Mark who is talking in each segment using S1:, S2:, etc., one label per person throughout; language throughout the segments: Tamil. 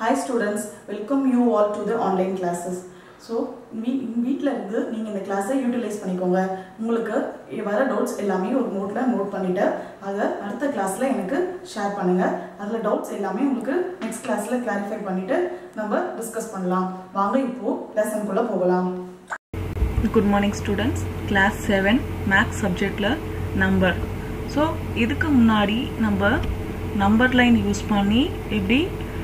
S1: Hi students, welcome you all to the online classes. So we வீட்டில் இருந்து நீங்கள் இந்த கிளாஸை யூட்டிலைஸ் பண்ணிக்கோங்க உங்களுக்கு வர டவுட்ஸ் எல்லாமே ஒரு நோட்டில் நோட் பண்ணிவிட்டு அதை அடுத்த கிளாஸில் எனக்கு ஷேர் பண்ணுங்கள் அதில் டவுட்ஸ் எல்லாமே உங்களுக்கு நெக்ஸ்ட் கிளாஸில் கிளாரிஃபை பண்ணிவிட்டு நம்ம டிஸ்கஸ் பண்ணலாம் வாங்க இப்போது லெசனுக்குள்ளே போகலாம்
S2: good morning students class seven maths சப்ஜெக்டில் நம்பர் ஸோ இதுக்கு முன்னாடி நம்ம நம்பர் லைன் யூஸ் பண்ணி எப்படி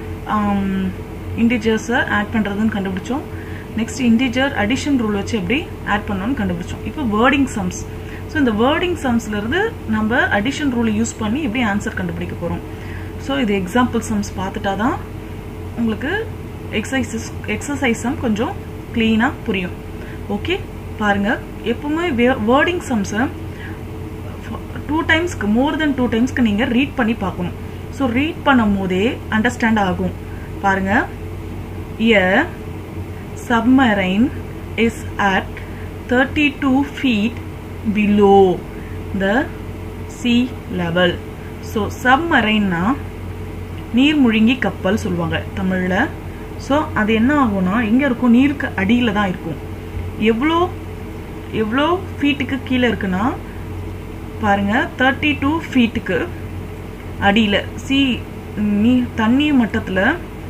S2: இன்டிஜர்ஸை ஆட் பண்ணுறதுன்னு கண்டுபிடிச்சோம் நெக்ஸ்ட் இன்டிஜர் அடிஷன் ரூல் வச்சு எப்படி ஆட் பண்ணணும்னு கண்டுபிடிச்சோம் இப்போ வேர்டிங் சம்ஸ் ஸோ இந்த வேர்டிங் சம்ஸ்லேருந்து நம்ம அடிஷன் ரூலை யூஸ் பண்ணி எப்படி ஆன்சர் கண்டுபிடிக்க போகிறோம் ஸோ இது எக்ஸாம்பிள் சம்ஸ் பார்த்துட்டா தான் உங்களுக்கு எக்ஸசைசஸ் எக்ஸசைஸம் கொஞ்சம் க்ளீனாக புரியும் ஓகே பாருங்க எப்பவுமே வேர்டிங் சம்ஸை டூ டைம்ஸ்க்கு மோர் தென் டூ டைம்ஸ்க்கு நீங்கள் ரீட் பண்ணி பார்க்கணும் ஸோ ரீட் பண்ணும் போதே அண்டர்ஸ்டாண்ட் ஆகும் பாருங்க a submarine is at 32 feet below the sea level so சப்மரைன்னா நீர்முழுங்கி கப்பல் சொல்லுவாங்க தமிழில் ஸோ அது என்ன ஆகும்னா எங்கே இருக்கும் நீருக்கு அடியில் தான் இருக்கும் எவ்வளோ எவ்வளோ ஃபீட்டுக்கு கீழே இருக்குன்னா பாருங்க தேர்ட்டி டூ ஃபீட்டுக்கு அடியில் சி நீ தண்ணி மட்டத்தில்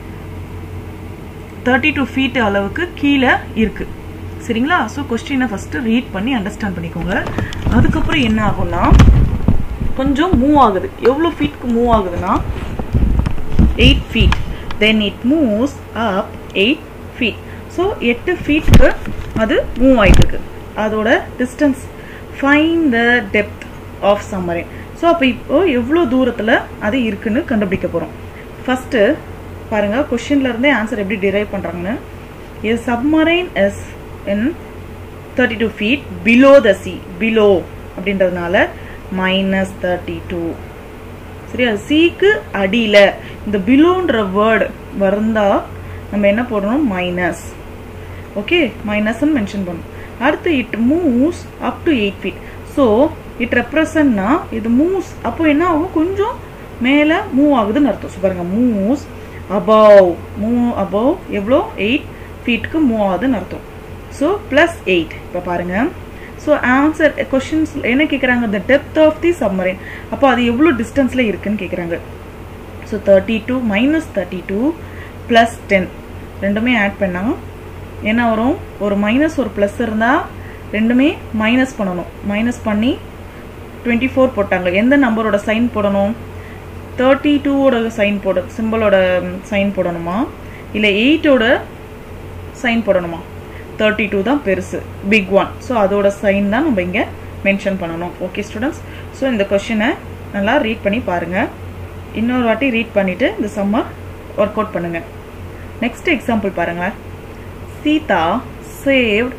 S2: தேர்ட்டி டூ ஃபீட் அளவுக்கு கீழே இருக்கு சரிங்களா ஸோ கொஸ்டினை ஃபஸ்ட்டு ரீட் பண்ணி அண்டர்ஸ்டாண்ட் பண்ணிக்கோங்க அதுக்கப்புறம் என்ன ஆகும்னா கொஞ்சம் மூவ் ஆகுது எவ்வளோ ஃபீட்க்கு மூவ் ஆகுதுன்னா eight feet then it moves up eight feet so எட்டு ஃபீட்க்கு அது மூவ் ஆகிட்டு இருக்கு அதோட distance find the depth of submarine so அப்போ இப்போ எவ்வளோ தூரத்தில் அது இருக்குன்னு கண்டுபிடிக்க போகிறோம் ஃபஸ்ட்டு பாருங்க கொஸ்டின்ல இருந்தே ஆன்சர் எப்படி டிரைவ் பண்றாங்கன்னு a submarine is in thirty two feet below the sea below அப்படின்றதுனால மைனஸ் தேர்ட்டி டூ சரியா சிக்கு அடியில் இந்த பிலோன்ற வேர்டு வருந்தா நம்ம என்ன போடணும் மைனஸ் ஓகே மைனஸ்ன்னு மென்ஷன் பண்ணணும் அடுத்து it moves up to eight feet so it ரெப்ரசன்ட்னா இது மூவ்ஸ் அப்போ என்ன ஆகும் கொஞ்சம் மேலே மூவ் ஆகுதுன்னு அர்த்தம் ஸோ பாருங்க மூவ்ஸ் அபவ் மூவ் அபவ் எவ்வளோ எயிட் ஃபீட்க்கு மூவ் ஆகுதுன்னு அர்த்தம் ஸோ ப்ளஸ் எயிட் இப்போ பாருங்க ஸோ ஆன்சர் கொஷின்ஸ் என்ன கேட்குறாங்க the depth of the submarine அப்போ அது எவ்வளோ டிஸ்டன்ஸில் இருக்குன்னு கேட்குறாங்க so thirty two minus thirty two plus ten ரெண்டுமே ஆட் பண்ணால் என்ன வரும் ஒரு மைனஸ் ஒரு ப்ளஸ் இருந்தால் ரெண்டுமே மைனஸ் பண்ணணும் மைனஸ் பண்ணி டுவெண்ட்டி ஃபோர் போட்டாங்க எந்த நம்பரோட சைன் போடணும் தேர்ட்டி டூவோட சைன் போட சிம்பிளோட சைன் போடணுமா இல்லை எயிட்டோட சைன் போடணுமா தேர்ட்டி டூ தான் பெருசு பிக் ஒன் ஸோ அதோட சைன் தான் நம்ம இங்கே மென்ஷன் பண்ணணும் ஓகே ஸ்டூடெண்ட்ஸ் ஸோ இந்த கொஷினை நல்லா ரீட் பண்ணி பாருங்கள் இன்னொரு வாட்டி ரீட் பண்ணிவிட்டு இந்த சம்மர் ஒர்க் அவுட் பண்ணுங்கள் நெக்ஸ்ட் எக்ஸாம்பிள் பாருங்களேன் Sita saved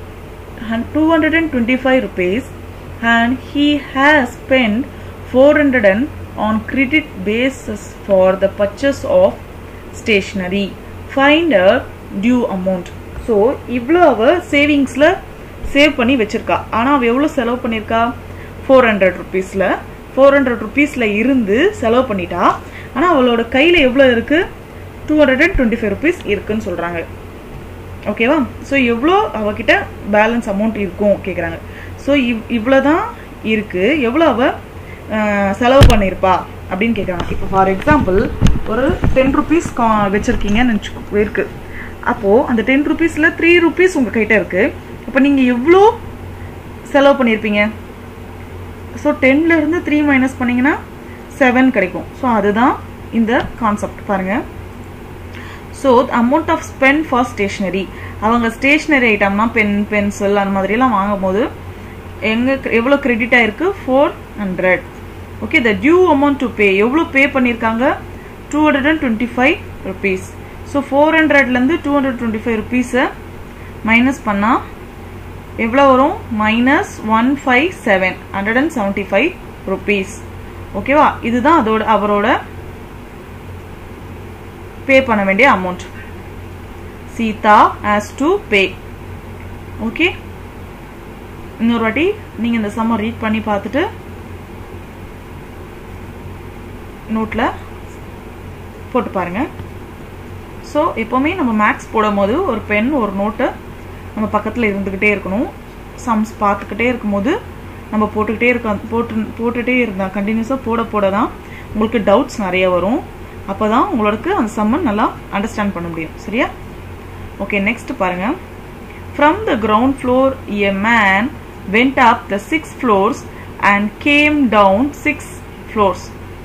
S2: two hundred and twenty five rupees and he has spend four hundred and on credit basis for the purchase of stationery find a due amount so இவ்வளோ அவள் சேவிங்ஸில் சேவ் பண்ணி வச்சிருக்கா ஆனால் அவள் எவ்வளோ செலவு பண்ணியிருக்கா ஃபோர் ஹண்ட்ரட் ருபீஸில் ஃபோர் ஹண்ட்ரட் ருபீஸில் இருந்து செலவு பண்ணிட்டா ஆனால் அவளோட கையில் எவ்வளோ இருக்குது two hundred and twenty five rupees இருக்குன்னு சொல்கிறாங்க ஓகேவா ஸோ எவ்வளோ அவகிட்ட பேலன்ஸ் அமௌண்ட் இருக்கும் கேட்குறாங்க ஸோ இவ் இவ்வளோ தான் இருக்குது எவ்வளோ அவள் செலவு பண்ணியிருப்பா அப்படின்னு கேட்குறாங்க இப்போ ஃபார் எக்ஸாம்பிள் ஒரு டென் ருபீஸ் கா வச்சுருக்கீங்கன்னு வச்சுக்கோ இருக்கு அப்போது அந்த டென் ருபீஸில் த்ரீ ருபீஸ் உங்கள் கிட்ட இருக்குது அப்போ நீங்கள் எவ்வளோ செலவு பண்ணியிருப்பீங்க ஸோ டென்லேருந்து த்ரீ மைனஸ் பண்ணிங்கன்னா செவன் கிடைக்கும் ஸோ அதுதான் இந்த கான்செப்ட் பாருங்கள் so amount of spend for stationery அவங்க ஸ்டேஷ்னரி ஐட்டம்னா பென் பென்சில் அந்த மாதிரிலாம் வாங்கும் போது எங்கே எவ்வளோ கிரெடிட் ஆயிருக்கு four hundred okay the due amount to pay எவ்வளோ பே பண்ணியிருக்காங்க two hundred and twenty five rupees so four ஹண்ட்ரட்லேருந்து டூ ஹண்ட்ரட் டுவெண்ட்டி ஃபைவ் ருபீஸை மைனஸ் பண்ணால் எவ்வளோ வரும் minus one five seven hundred and seventy five rupees ஓகேவா இதுதான் அதோட அவரோட பே பண்ண வேண்டிய amount Sita has to pay okay இன்னொரு வாட்டி நீங்கள் இந்த சம்மர் ரீட் பண்ணி பார்த்துட்டு நோட்டில் போட்டு பாருங்கள் ஸோ எப்போவுமே நம்ம மேக்ஸ் போடும்போது ஒரு பென் ஒரு நோட்டு நம்ம பக்கத்தில் இருந்துக்கிட்டே இருக்கணும் சம்ஸ் பார்த்துக்கிட்டே இருக்கும்போது நம்ம போட்டுக்கிட்டே இருக்க போட்டு போட்டுகிட்டே இருந்தால் கண்டினியூஸாக போட போட தான் உங்களுக்கு டவுட்ஸ் நிறைய வரும் அப்போ தான் உங்களுக்கு அந்த சம்மன் நல்லா அண்டர்ஸ்டாண்ட் பண்ண முடியும் சரியா ஓகே நெக்ஸ்ட் பாருங்க from the ground floor a man went up the six floors and came down six floors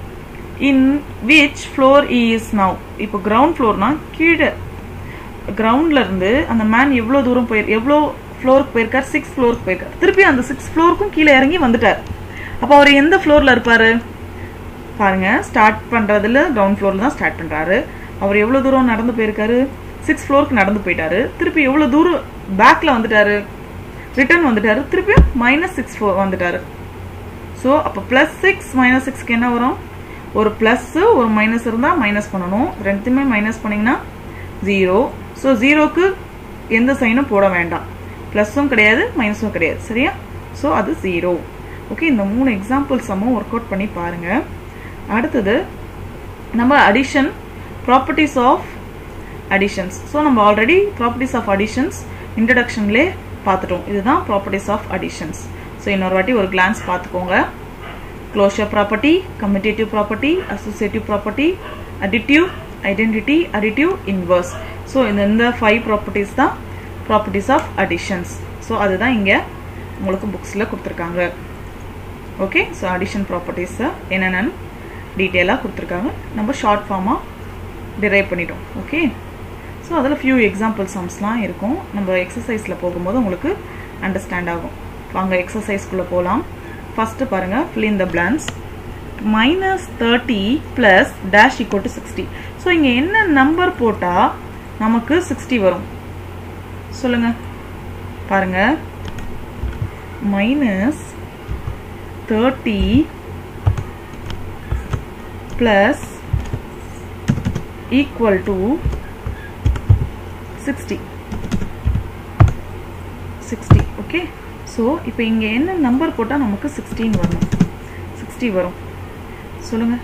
S2: in which floor is now இப்போ கிரவுண்ட் ஃப்ளோர்னா கீழே கிரவுண்ட்ல இருந்து அந்த மேன் எவ்வளோ தூரம் போயிரு எவ்வளோ ஃப்ளோருக்கு போயிருக்கார் சிக்ஸ் ஃப்ளோருக்கு போயிருக்கார் திருப்பி அந்த சிக்ஸ் ஃப்ளோருக்கும் கீழே இறங்கி வந்துட்டார் அப்போ அவர் எந்த ஃப்ளோரில் இருப்பார் பாருங்க ஸ்டார்ட் பண்ணுறதுல கிரவுண்ட் ஃப்ளோரில் தான் ஸ்டார்ட் பண்ணுறாரு அவர் எவ்வளோ தூரம் நடந்து போயிருக்காரு சிக்ஸ் ஃப்ளோருக்கு நடந்து போயிட்டாரு திருப்பி எவ்வளோ தூரம் பேக்கில் வந்துட்டாரு ரிட்டர்ன் வந்துட்டாரு திருப்பி மைனஸ் சிக்ஸ் ஃபோர் வந்துட்டாரு ஸோ அப்போ ப்ளஸ் சிக்ஸ் மைனஸ் சிக்ஸ்க்கு என்ன வரும் ஒரு ப்ளஸ்ஸு ஒரு மைனஸ் இருந்தால் மைனஸ் பண்ணணும் ரெண்டுத்தையுமே மைனஸ் பண்ணிங்கன்னா ஜீரோ ஸோ ஜீரோக்கு எந்த சைனும் போட வேண்டாம் ப்ளஸ்ஸும் கிடையாது மைனஸும் கிடையாது சரியா ஸோ அது ஜீரோ ஓகே இந்த மூணு எக்ஸாம்பிள்ஸ் நம்ம ஒர்க் அவுட் பண்ணி பாருங்க அடுத்தது நம்ம addition properties of additions so நம்ம ஆல்ரெடி ப்ராப்பர்ட்டிஸ் ஆஃப் அடிஷன்ஸ் இன்ட்ரடக்ஷன்லே பார்த்துட்டோம் இதுதான் ப்ராப்பர்ட்டிஸ் ஆஃப் அடிஷன்ஸ் ஸோ இன்னொரு வாட்டி ஒரு கிளான்ஸ் பார்த்துக்கோங்க closure property commutative property associative property additive identity additive inverse so இந்த இந்த ஃபைவ் ப்ராப்பர்ட்டிஸ் தான் ப்ராப்பர்ட்டிஸ் ஆஃப் அடிஷன்ஸ் ஸோ அதுதான் இங்கே உங்களுக்கு புக்ஸில் கொடுத்துருக்காங்க ஓகே ஸோ அடிஷன் ப்ராப்பர்ட்டிஸை என்னென்னு டீட்டெயிலாக கொடுத்துருக்காங்க நம்ம ஷார்ட் ஃபார்மாக டிரைவ் பண்ணிட்டோம் ஓகே ஸோ அதில் ஃபியூ எக்ஸாம்பிள் சம்ஸ்லாம் இருக்கும் நம்ம எக்ஸசைஸில் போகும்போது உங்களுக்கு அண்டர்ஸ்டாண்ட் ஆகும் வாங்க எக்ஸசைஸ்க்குள்ளே போகலாம் ஃபஸ்ட்டு பாருங்கள் fill in the blanks minus thirty plus dash equal to sixty so இங்கே என்ன நம்பர் போட்டால் நமக்கு சிக்ஸ்டி வரும் சொல்லுங்க பாருங்க minus thirty plus equal to sixty sixty okay so இப்போ இங்கே என்ன நம்பர் போட்டால் நமக்கு சிக்ஸ்டீன் வரணும் சிக்ஸ்டி வரும் சொல்லுங்கள்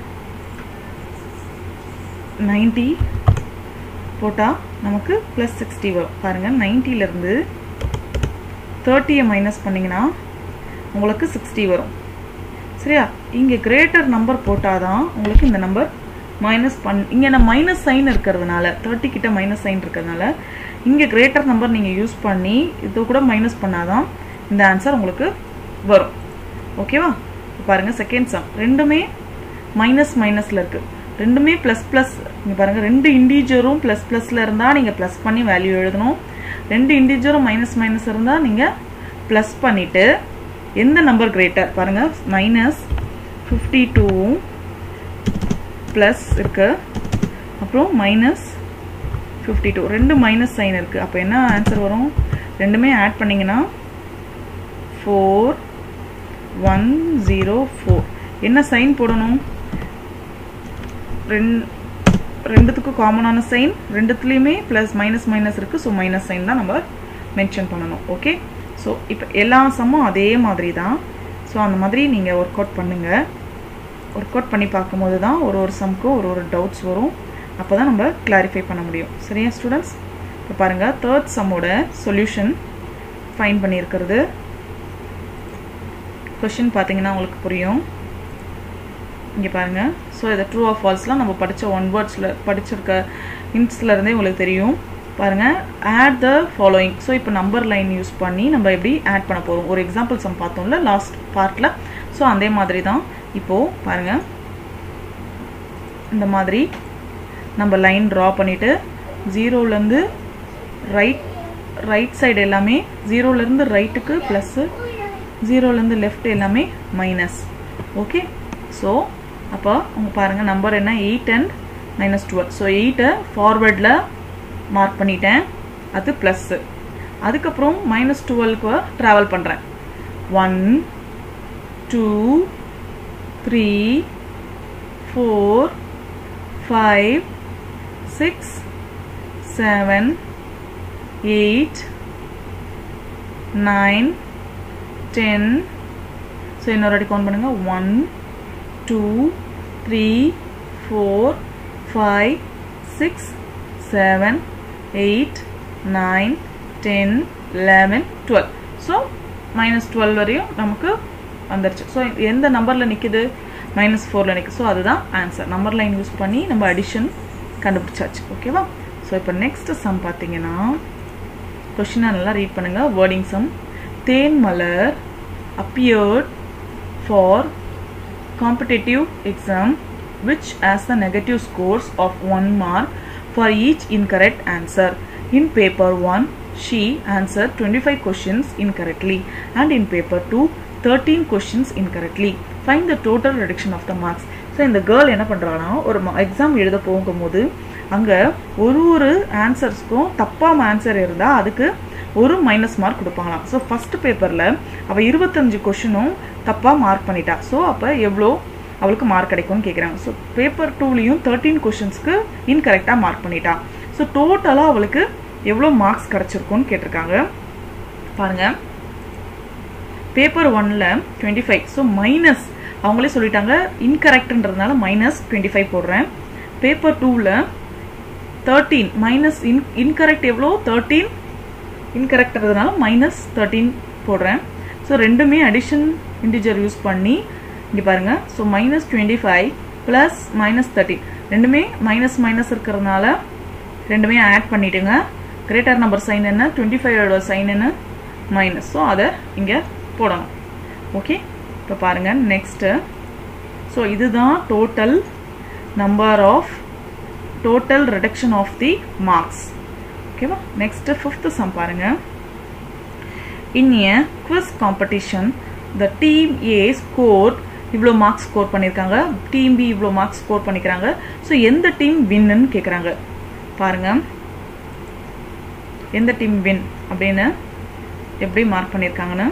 S2: நைன்டி போட்டால் நமக்கு ப்ளஸ் சிக்ஸ்டி வரும் பாருங்கள் நைன்ட்டிலேருந்து தேர்ட்டியை மைனஸ் பண்ணிங்கன்னா உங்களுக்கு சிக்ஸ்டி வரும் சரியா இங்கே கிரேட்டர் நம்பர் போட்டால் தான் உங்களுக்கு இந்த நம்பர் மைனஸ் பண் இங்கே நான் மைனஸ் சைன் இருக்கிறதுனால தேர்ட்டி கிட்ட மைனஸ் சைன் இருக்கிறதுனால இங்கே கிரேட்டர் நம்பர் நீங்கள் யூஸ் பண்ணி இது கூட மைனஸ் பண்ணாதான் இந்த ஆன்சர் உங்களுக்கு வரும் ஓகேவா பாருங்கள் செகண்ட் சம் ரெண்டுமே மைனஸ் மைனஸில் இருக்குது ரெண்டுமே ப்ளஸ் ப்ளஸ் இங்கே பாருங்கள் ரெண்டு இண்டீஜரும் ப்ளஸ் ப்ளஸில் இருந்தால் நீங்கள் ப்ளஸ் பண்ணி வேல்யூ எழுதணும் ரெண்டு இண்டீஜரும் மைனஸ் மைனஸ் இருந்தால் நீங்கள் ப்ளஸ் பண்ணிவிட்டு எந்த நம்பர் கிரேட்டர் பாருங்கள் மைனஸ் ஃபிஃப்டி டூ ப்ளஸ் இருக்கு அப்புறம் மைனஸ் ஃபிஃப்டி டூ ரெண்டு மைனஸ் சைன் இருக்குது அப்போ என்ன ஆன்சர் வரும் ரெண்டுமே ஆட் பண்ணிங்கன்னா ஃபோர் ஒன் ஜீரோ ஃபோர் என்ன சைன் போடணும் ரெண் ரெண்டுத்துக்கும் காமனான சைன் ரெண்டுத்துலேயுமே ப்ளஸ் மைனஸ் மைனஸ் இருக்குது ஸோ மைனஸ் சைன் தான் நம்ம மென்ஷன் பண்ணணும் ஓகே ஸோ இப்போ எல்லா சம்மும் அதே மாதிரி தான் ஸோ அந்த மாதிரி நீங்கள் ஒர்க் அவுட் பண்ணுங்கள் ஒர்க் அவுட் பண்ணி பார்க்கும்போது தான் ஒரு ஒரு சம்க்கும் ஒரு ஒரு டவுட்ஸ் வரும் அப்போ தான் நம்ம கிளாரிஃபை பண்ண முடியும் சரியா ஸ்டூடெண்ட்ஸ் இப்போ பாருங்கள் தேர்ட் சம்மோட சொல்யூஷன் ஃபைன் பண்ணியிருக்கிறது கொஷின் பார்த்தீங்கன்னா உங்களுக்கு புரியும் இங்கே பாருங்கள் ஸோ இதை ட்ரூ ஆஃப் ஃபால்ஸ்லாம் நம்ம படித்த ஒன் வேர்ட்ஸில் படிச்சிருக்க இன்ட்ஸ்லேருந்தே உங்களுக்கு தெரியும் பாருங்கள் ஆட் த ஃபாலோயிங் ஸோ இப்போ நம்பர் லைன் யூஸ் பண்ணி நம்ம எப்படி ஆட் பண்ண போகிறோம் ஒரு எக்ஸாம்பிள் சம் பார்த்தோம்ல லாஸ்ட் பார்ட்டில் ஸோ அதே மாதிரி தான் இப்போது பாருங்கள் இந்த மாதிரி நம்ம லைன் ட்ரா பண்ணிவிட்டு ஜீரோலேருந்து ரைட் ரைட் சைடு எல்லாமே ஜீரோலேருந்து ரைட்டுக்கு ப்ளஸ்ஸு ஜீரோலேருந்து லெஃப்ட் எல்லாமே மைனஸ் ஓகே ஸோ அப்போ உங்கள் பாருங்கள் நம்பர் என்ன eight and minus twelve so எயிட்டை ஃபார்வர்டில் மார்க் பண்ணிட்டேன் அது ப்ளஸ்ஸு அதுக்கப்புறம் மைனஸ் டுவெல்க்கு ட்ராவல் பண்ணுறேன் one two three four five six seven eight nine ten so இன்னொரு வாட்டி கவுண்ட் பண்ணுங்கள் one two three four five six seven eight nine ten eleven twelve so minus twelve வரையும் நமக்கு வந்துருச்சு ஸோ எந்த நம்பரில் நிற்குது மைனஸ் ஃபோரில் நிற்குது ஸோ அதுதான் ஆன்சர் நம்பர் லைன் யூஸ் பண்ணி நம்ம அடிஷன் கண்டுபிடிச்சாச்சு ஓகேவா ஸோ இப்போ நெக்ஸ்ட் சம் பார்த்தீங்கன்னா கொஷினை நல்லா ரீட் பண்ணுங்க wording sum Thenmalar appeared for competitive exam which has the negative scores of 1 mark for each incorrect answer. In paper 1, she answered 25 questions incorrectly and in paper 2, 13 questions incorrectly. Find the total reduction of the marks. So இந்த கேர்ள் என்ன பண்ணுறாங்கன்னா ஒரு எக்ஸாம் எழுத போகும்போது அங்கே ஒரு ஒரு ஆன்சர்ஸ்க்கும் தப்பாம ஆன்சர் இருந்தால் அதுக்கு ஒரு மைனஸ் மார்க் கொடுப்பாங்களாம் ஸோ ஃபஸ்ட் பேப்பரில் அவள் இருபத்தஞ்சு கொஷினும் தப்பாக மார்க் பண்ணிட்டா ஸோ அப்போ எவ்வளோ அவளுக்கு மார்க் கிடைக்கும்னு கேட்குறாங்க ஸோ பேப்பர் டூலையும் தேர்ட்டீன் கொஷின்ஸ்க்கு இன்கரெக்டாக மார்க் பண்ணிட்டா ஸோ டோட்டலாக அவளுக்கு எவ்வளோ மார்க்ஸ் கிடச்சிருக்கும்னு கேட்டிருக்காங்க பாருங்கள் பேப்பர் ஒன்ல டுவெண்ட்டி ஃபைவ் ஸோ மைனஸ் அவங்களே சொல்லிட்டாங்க இன்கரெக்ட்ன்றதுனால மைனஸ் டுவெண்ட்டி ஃபைவ் போடுறேன் பேப்பர் டூவில் தேர்ட்டீன் மைனஸ் இன் இன்கரெக்ட் எவ்வளோ தேர்ட்டீன் இன்கரெக்ட்றதுனால மைனஸ் தேர்ட்டீன் போடுறேன் ஸோ ரெண்டுமே அடிஷன் இன்டிஜர் யூஸ் பண்ணி இங்கே பாருங்கள் so minus twenty five plus minus thirteen ரெண்டுமே மைனஸ் மைனஸ் இருக்கிறதுனால ரெண்டுமே ஆட் பண்ணிவிடுங்க கிரேட்டர் நம்பர் சைன் என்ன டுவெண்ட்டி ஃபைவோட சைன் என்ன மைனஸ் ஸோ அதை இங்கே போடணும் ஓகே இப்போ பாருங்கள் நெக்ஸ்ட்டு ஸோ இதுதான் total number of total reduction of the marks ஓகேவா நெக்ஸ்ட் ஃபிஃப்த் சம் பாருங்க in a quiz competition the team A score இவ்வளோ மார்க்ஸ் ஸ்கோர் பண்ணியிருக்காங்க டீம் பி இவ்வளோ மார்க்ஸ் ஸ்கோர் பண்ணிக்கிறாங்க ஸோ எந்த டீம் வின்னு கேட்குறாங்க பாருங்க எந்த டீம் வின் அப்படின்னு எப்படி மார்க் பண்ணியிருக்காங்கன்னு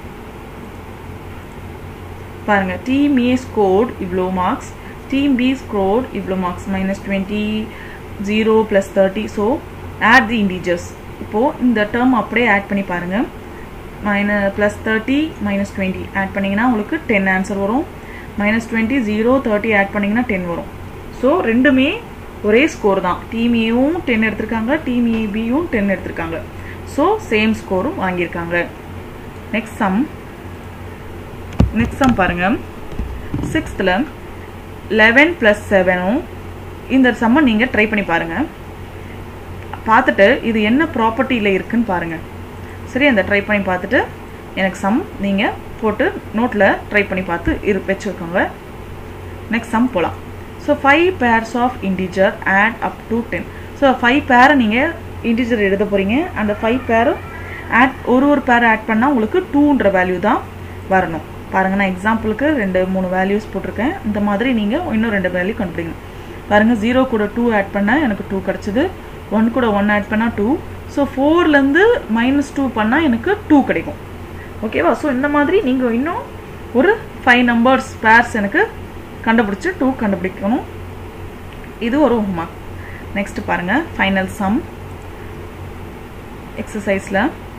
S2: பாருங்க டீம் ஏ ஸ்கோர்ட் இவ்வளோ மார்க்ஸ் டீம் பி ஸ்கோர்ட் இவ்வளோ marks minus twenty zero plus thirty so add the integers இப்போது இந்த டேர்ம் அப்படியே ஆட் பண்ணி பாருங்கள் minus plus thirty minus twenty add பண்ணிங்கன்னா உங்களுக்கு டென் ஆன்சர் வரும் minus twenty zero thirty add பண்ணிங்கன்னா டென் வரும் ஸோ ரெண்டுமே ஒரே ஸ்கோர் தான் டீம் ஏவும் டென் எடுத்திருக்காங்க டீம் ஏபியும் டென் எடுத்திருக்காங்க ஸோ சேம் ஸ்கோரும் வாங்கியிருக்காங்க நெக்ஸ்ட் சம் நெக்ஸ்ட் சம் பாருங்கள் சிக்ஸ்த்தில் லெவன் ப்ளஸ் செவனும் இந்த சம்மை நீங்கள் ட்ரை பண்ணி பாருங்கள் பார்த்துட்டு இது என்ன ப்ராப்பர்ட்டியில் இருக்குன்னு பாருங்கள் சரி அந்த ட்ரை பண்ணி பார்த்துட்டு எனக்கு சம் நீங்கள் போட்டு நோட்டில் ட்ரை பண்ணி பார்த்து இரு வச்சுருக்கோங்க நெக்ஸ்ட் சம் போகலாம் so five pairs of integer add up to ten so five பேரை நீங்கள் இன்டிஜர் எழுத போகிறீங்க அந்த ஃபைவ் பேரும் ஆட் ஒரு ஒரு பேரை ஆட் பண்ணால் உங்களுக்கு டூன்ற வேல்யூ தான் வரணும் பாருங்கள் நான் எக்ஸாம்பிளுக்கு ரெண்டு மூணு வேல்யூஸ் போட்டிருக்கேன் இந்த மாதிரி நீங்கள் இன்னும் ரெண்டு வேல்யூ கண்டுபிடிக்கணும் பாருங்கள் ஜீரோ கூட டூ ஆட் பண்ணால் எனக்கு டூ கிடச்சிது ஒன் கூட ஒன் ஆட் பண்ணால் டூ ஸோ ஃபோர்லேருந்து மைனஸ் டூ பண்ணால் எனக்கு டூ கிடைக்கும் ஓகேவா ஸோ இந்த மாதிரி நீங்கள் இன்னும் ஒரு ஃபைவ் நம்பர்ஸ் பேர்ஸ் எனக்கு கண்டுபிடிச்சி டூ கண்டுபிடிக்கணும் இது ஒரு ஹோம்ஒர்க் நெக்ஸ்ட் பாருங்கள் ஃபைனல் சம் எக்ஸசைஸில்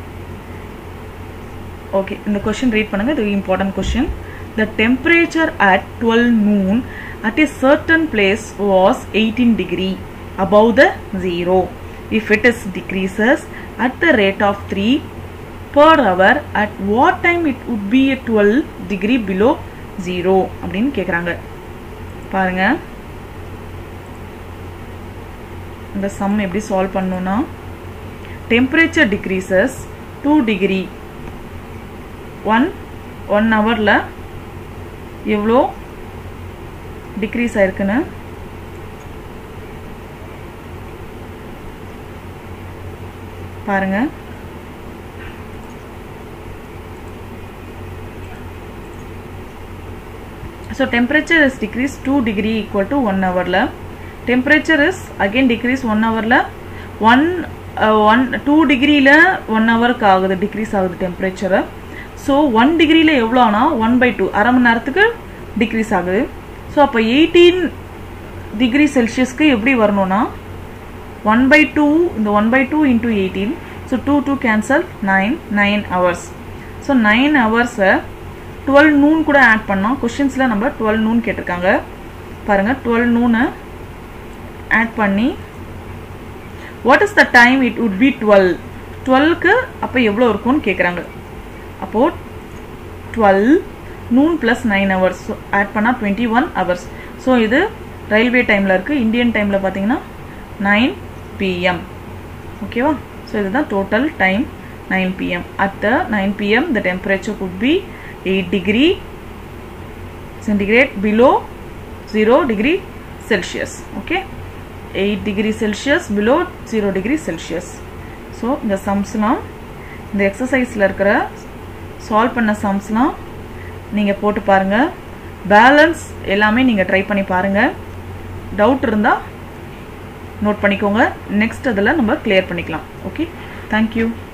S2: ஓகே இந்த கொஷின் ரீட் பண்ணுங்க இது important question the temperature at twelve noon at a certain place was eighteen degree above the zero if it is decreases at the rate of 3 per hour at what time it would be at 12 degree below zero அப்படின்னு கேக்குறாங்க பாருங்க இந்த சம் எப்படி சால்வ் பண்ணணும்னா temperature decreases two degree one one ஹவரில் எவ்வளோ டிக்ரீஸ் ஆயிருக்குன்னு பாருங்க so temperature is decreased 2 degree equal to 1 hour la temperature is again decrease 1 hour la 1 one two டிகிரியில் ஒன் ஹவருக்கு ஆகுது டிக்ரீஸ் ஆகுது டெம்பரேச்சரை ஸோ ஒன் டிகிரியில் எவ்வளோ ஆனால் ஒன் பை டூ அரை மணி நேரத்துக்கு டிக்ரீஸ் ஆகுது ஸோ அப்போ எயிட்டீன் டிகிரி செல்சியஸ்க்கு எப்படி வரணும்னா ஒன் பை டூ இந்த one by two into eighteen so two two cancel nine nine hours so nine ஹவர்ஸை டுவெல் நூன் கூட ஆட் பண்ணோம் கொஷின்ஸில் நம்ம டுவெல் நூன் கேட்டிருக்காங்க பாருங்கள் டுவெல் நூனை ஆட் பண்ணி what is the time it would be twelve டுவெல்க்கு அப்போ எவ்வளோ இருக்கும்னு கேட்குறாங்க அப்போது twelve noon plus nine hours add பண்ணால் டுவெண்ட்டி ஒன் ஹவர்ஸ் ஸோ இது ரயில்வே டைமில் இருக்குது இந்தியன் டைமில் பார்த்தீங்கன்னா நைன் பிஎம் ஓகேவா ஸோ இதுதான் total time nine PM at the nine PM the temperature could be eight degree centigrade below 0 degree Celsius okay 8 degree Celsius below 0 degree Celsius so இந்த சம்ஸ்லாம் இந்த எக்ஸசைஸில் இருக்கிற சால்வ் பண்ண சம்ஸ்லாம் நீங்கள் போட்டு பாருங்கள் பேலன்ஸ் எல்லாமே நீங்கள் ட்ரை பண்ணி பாருங்கள் டவுட் இருந்தால் நோட் பண்ணிக்கோங்க நெக்ஸ்ட் அதில் நம்ம கிளியர் பண்ணிக்கலாம் ஓகே தேங்க்யூ